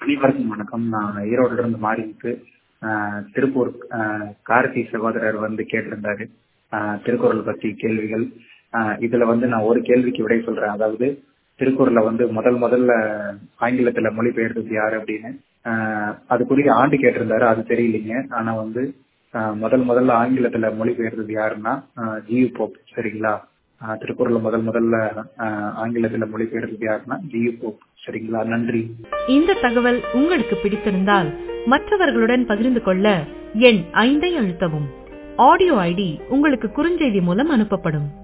அனைவருக்கும் வணக்கம் நான் ஈரோடுல இருந்து மாறிட்டு திருப்பூர் ஆஹ் கார்த்தி சகோதரர் வந்து கேட்டிருந்தாரு ஆஹ் திருக்குறள் பத்தி கேள்விகள் ஆஹ் இதுல வந்து நான் ஒரு கேள்விக்கு விடை சொல்றேன் அதாவது திருக்குறளை வந்து முதல் முதல்ல ஆங்கிலத்துல மொழிபெயர்த்தது யாரு அப்படின்னு ஆஹ் அதுக்குரிய ஆண்டு கேட்டிருந்தாரு அது தெரியலைங்க ஆனா வந்து ஆஹ் முதல் முதல்ல ஆங்கிலத்துல மொழிபெயர்த்தது யாருன்னா ஆஹ் ஜியு போப் சரிங்களா ஆஹ் திருக்குறளை முதல் முதல்ல ஆஹ் ஆங்கிலத்துல மொழிபெயர்த்தது யாருன்னா ஜியு போப் சரிங்களா நன்றி இந்த தகவல் உங்களுக்கு பிடித்திருந்தால் மற்றவர்களுடன் பகிர்ந்து கொள்ள எண் ஐந்தை அழுத்தவும் ஆடியோ ஐடி உங்களுக்கு குறுஞ்செய்தி மூலம் அனுப்பப்படும்